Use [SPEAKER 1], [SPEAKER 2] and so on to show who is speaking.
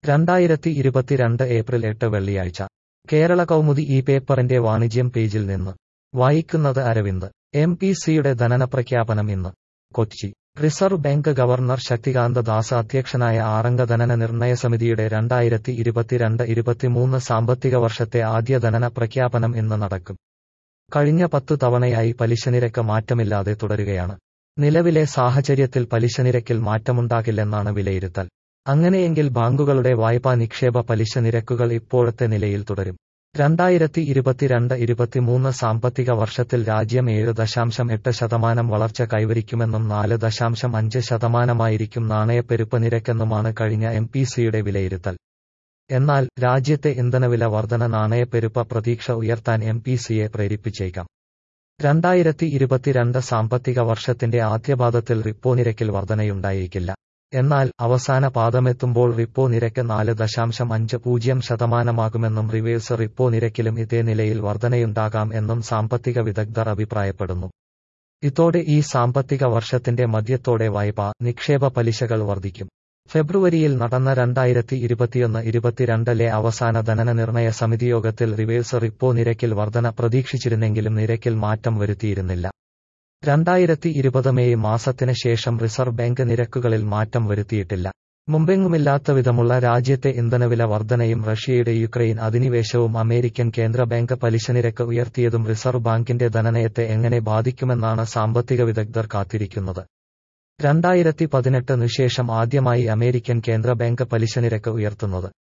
[SPEAKER 1] രണ്ടായിരത്തി ഇരുപത്തിരണ്ട് ഏപ്രിൽ എട്ട് വെള്ളിയാഴ്ച കേരള കൗമുദി ഈ പേപ്പറിന്റെ വാണിജ്യം പേജിൽ നിന്ന് വായിക്കുന്നത് അരവിന്ദ് എം പി സിയുടെ ധനന പ്രഖ്യാപനം ഇന്ന് Kochi reserve bank governor Shaktikanta Das അധ്യക്ഷനായ ആറംഗ ധനന നിർണയ സമിതിയുടെ രണ്ടായിരത്തി ഇരുപത്തിരണ്ട് ഇരുപത്തിമൂന്ന് സാമ്പത്തിക വർഷത്തെ ആദ്യ ധനന പ്രഖ്യാപനം ഇന്ന് നടക്കും കഴിഞ്ഞ പത്തു തവണയായി പലിശനിരക്ക് മാറ്റമില്ലാതെ തുടരുകയാണ് നിലവിലെ സാഹചര്യത്തിൽ പലിശനിരക്കിൽ മാറ്റമുണ്ടാകില്ലെന്നാണ് വിലയിരുത്തൽ അങ്ങനെയെങ്കിൽ ബാങ്കുകളുടെ വായ്പാ നിക്ഷേപ പലിശ നിരക്കുകൾ ഇപ്പോഴത്തെ നിലയിൽ തുടരും രണ്ടായിരത്തി ഇരുപത്തിരണ്ട് ഇരുപത്തിമൂന്ന് സാമ്പത്തിക വർഷത്തിൽ രാജ്യം ഏഴ് ദശാംശം എട്ട് ശതമാനം വളർച്ച കൈവരിക്കുമെന്നും നാല് ദശാംശം അഞ്ച് ശതമാനമായിരിക്കും നാണയപ്പെരുപ്പ് നിരക്കെന്നുമാണ് കഴിഞ്ഞ എം പി സിയുടെ വിലയിരുത്തൽ എന്നാൽ രാജ്യത്തെ ഇന്ധനവില വർധന നാണയപ്പെരുപ്പ പ്രതീക്ഷ ഉയർത്താൻ എം പി സിയെ പ്രേരിപ്പിച്ചേക്കാം രണ്ടായിരത്തി ഇരുപത്തിരണ്ട് സാമ്പത്തിക വർഷത്തിന്റെ ആദ്യപാദത്തിൽ റിപ്പോ നിരക്കിൽ വർധനയുണ്ടായേക്കില്ല എന്നാൽ അവസാന പാദമെത്തുമ്പോൾ റിപ്പോ നിരക്ക് നാല് ദശാംശം അഞ്ച് പൂജ്യം ശതമാനമാകുമെന്നും റിവേഴ്സ് റിപ്പോ നിരക്കിലും ഇതേ നിലയിൽ വർധനയുണ്ടാകാം എന്നും സാമ്പത്തിക വിദഗ്ധർ അഭിപ്രായപ്പെടുന്നു ഇതോടെ ഈ സാമ്പത്തിക വർഷത്തിന്റെ മധ്യത്തോടെ വായ്പ നിക്ഷേപ പലിശകൾ വർദ്ധിക്കും ഫെബ്രുവരിയിൽ നടന്ന രണ്ടായിരത്തി ഇരുപത്തിയൊന്ന് ഇരുപത്തിരണ്ടിലെ അവസാന ധനന നിർണയ സമിതിയോഗത്തിൽ റിവേഴ്സ് റിപ്പോ നിരക്കിൽ വർധന പ്രതീക്ഷിച്ചിരുന്നെങ്കിലും നിരക്കിൽ മാറ്റം വരുത്തിയിരുന്നില്ല രണ്ടായിരത്തി ഇരുപത് മെയ് മാസത്തിന് ശേഷം റിസർവ് ബാങ്ക് നിരക്കുകളിൽ മാറ്റം വരുത്തിയിട്ടില്ല മുമ്പെങ്ങുമില്ലാത്ത വിധമുള്ള രാജ്യത്തെ ഇന്ധനവില വർധനയും റഷ്യയുടെ യുക്രൈൻ അധിനിവേശവും അമേരിക്കൻ കേന്ദ്ര ബാങ്ക് പലിശനിരക്ക് ഉയർത്തിയതും റിസർവ് ബാങ്കിന്റെ ധനനയത്തെ എങ്ങനെ ബാധിക്കുമെന്നാണ് സാമ്പത്തിക വിദഗ്ധർ കാത്തിരിക്കുന്നത് രണ്ടായിരത്തി പതിനെട്ടിനു ശേഷം ആദ്യമായി അമേരിക്കൻ കേന്ദ്ര ബാങ്ക് പലിശനിരക്ക് ഉയർത്തുന്നത്